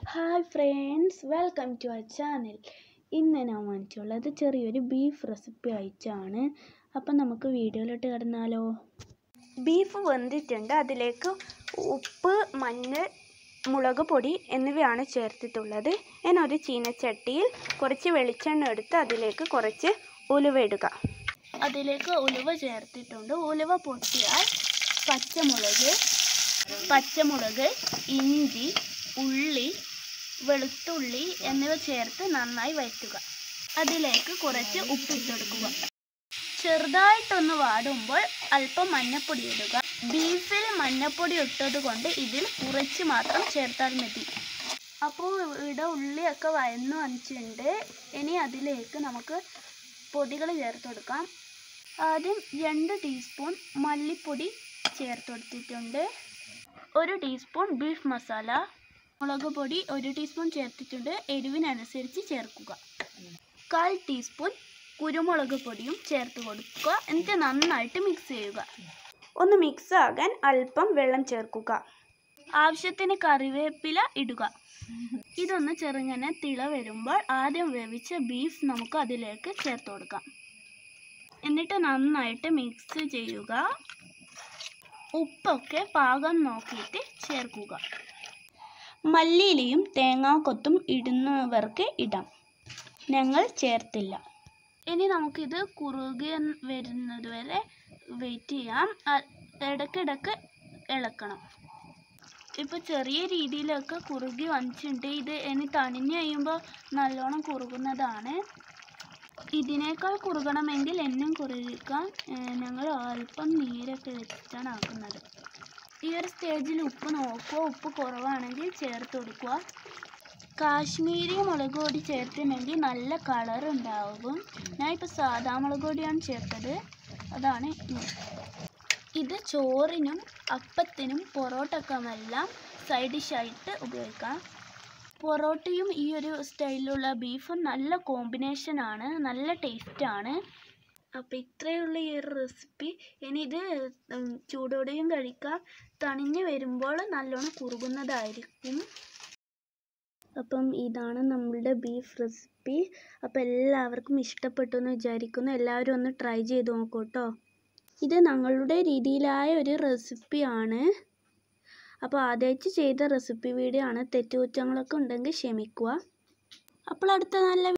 Hi friends welcome to our channel ഇന്ന് ഞാൻ വാങ്ങിച്ചുള്ളത് ചെറിയൊരു ബീഫ് റെസിപ്പി ആയിട്ടാണ് അപ്പം നമുക്ക് വീഡിയോയിലോട്ട് കിടന്നാലോ ബീഫ് വെന്തിട്ടുണ്ട് അതിലേക്ക് ഉപ്പ് മഞ്ഞൾ മുളക് പൊടി എന്നിവയാണ് ചേർത്തിട്ടുള്ളത് ഞാൻ ഒരു ചീനച്ചട്ടിയിൽ കുറച്ച് വെളിച്ചെണ്ണ എടുത്ത് അതിലേക്ക് കുറച്ച് ഉലുവ ഇടുക അതിലേക്ക് ഉലുവ ചേർത്തിട്ടുണ്ട് ഉലുവ പൊട്ടിയാൽ പച്ചമുളക് പച്ചമുളക് ഇഞ്ചി ഉള്ളി വെളുത്തുള്ളി എന്നിവ ചേർത്ത് നന്നായി വഴറ്റുക അതിലേക്ക് കുറച്ച് ഉപ്പിട്ടെടുക്കുക ചെറുതായിട്ടൊന്ന് വാടുമ്പോൾ അല്പം മഞ്ഞപ്പൊടി ഇടുക ബീഫിൽ മഞ്ഞപ്പൊടി ഇട്ടത് കൊണ്ട് ഇതിൽ കുറച്ച് മാത്രം ചേർത്താൽ മതി അപ്പോൾ ഇവിടെ ഉള്ളിയൊക്കെ വയന്നു വന്നിട്ടുണ്ട് ഇനി അതിലേക്ക് നമുക്ക് പൊടികൾ ചേർത്ത് കൊടുക്കാം ആദ്യം രണ്ട് ടീസ്പൂൺ മല്ലിപ്പൊടി ചേർത്ത് കൊടുത്തിട്ടുണ്ട് ഒരു ടീസ്പൂൺ ബീഫ് മസാല മുളക് പൊടി ഒരു ടീസ്പൂൺ ചേർത്തിട്ടുണ്ട് എരിവിനനുസരിച്ച് ചേർക്കുക കാൽ ടീസ്പൂൺ കുരുമുളക് പൊടിയും ചേർത്ത് കൊടുക്കുക എന്നിട്ട് നന്നായിട്ട് മിക്സ് ചെയ്യുക ഒന്ന് മിക്സ് ആകാൻ അല്പം വെള്ളം ചേർക്കുക ആവശ്യത്തിന് കറിവേപ്പില ഇടുക ഇതൊന്ന് ചെറുങ്ങനെ തിള വരുമ്പോൾ ആദ്യം വേവിച്ച ബീഫ് നമുക്ക് അതിലേക്ക് ചേർത്ത് കൊടുക്കാം എന്നിട്ട് നന്നായിട്ട് മിക്സ് ചെയ്യുക ഉപ്പൊക്കെ പാകം നോക്കിയിട്ട് ചേർക്കുക മല്ലിയിലയും തേങ്ങാക്കൊത്തും ഇടുന്നവർക്ക് ഇടാം ഞങ്ങൾ ചേർത്തില്ല ഇനി നമുക്കിത് കുറുകി വരുന്നത് വരെ വെയിറ്റ് ചെയ്യാം അ- ഇടയ്ക്കിടയ്ക്ക് ഇളക്കണം ഇപ്പോൾ ചെറിയ രീതിയിലൊക്കെ കുറുകി വന്നിട്ടുണ്ട് ഇത് ഇനി തണിഞ്ഞ് കഴിയുമ്പോൾ നല്ലോണം കുറുകുന്നതാണ് ഇതിനേക്കാൾ കുറുകണമെങ്കിൽ എന്നും കുറുകിക്കാൻ ഞങ്ങൾ അല്പം നീരൊക്കെ വെച്ചിട്ടാണ് ആക്കുന്നത് ഈ ഒരു സ്റ്റേജിൽ ഉപ്പ് നോക്കുക ഉപ്പ് കുറവാണെങ്കിൽ ചേർത്ത് കൊടുക്കുക കാശ്മീരി മുളക് പൊടി ചേർത്തിട്ടുണ്ടെങ്കിൽ നല്ല കളർ ഉണ്ടാവും ഞാൻ ഇപ്പോൾ സാദാ മുളക് പൊടിയാണ് ചേർത്തത് അതാണ് ഇത്. ഇത് ചോറിനും അപ്പത്തിനും പൊറോട്ടക്കുമെല്ലാം സൈഡ് ഡിഷായിട്ട് ഉപയോഗിക്കാം പൊറോട്ടയും ഈ ഒരു സ്റ്റൈലിലുള്ള ബീഫും നല്ല കോമ്പിനേഷനാണ് നല്ല ടേസ്റ്റാണ് അപ്പോൾ ഇത്രയുള്ള ഈ ഒരു റെസിപ്പി ഇനി ഇത് ഉം, ചൂടോടെയും കഴിക്കാം തണിഞ്ഞ് വരുമ്പോൾ നല്ലോണം കുറുകുന്നതായിരിക്കും അപ്പം ഇതാണ് നമ്മളുടെ ബീഫ് റെസിപ്പി അപ്പോൾ എല്ലാവർക്കും ഇഷ്ടപ്പെട്ടു എന്ന് വിചാരിക്കുന്നു എല്ലാവരും ഒന്ന് ട്രൈ ചെയ്ത് നോക്കൂ കേട്ടോ ഇത് ഞങ്ങളുടെ രീതിയിലായ ഒരു റെസിപ്പിയാണ് അപ്പോൾ ആദ്യമായിട്ട് ചെയ്ത റെസിപ്പി വീഡിയോ ആണ് തെറ്റുകുറ്റങ്ങളൊക്കെ ഉണ്ടെങ്കിൽ ക്ഷമിക്കുക അപ്പോൾ അടുത്ത നല്ല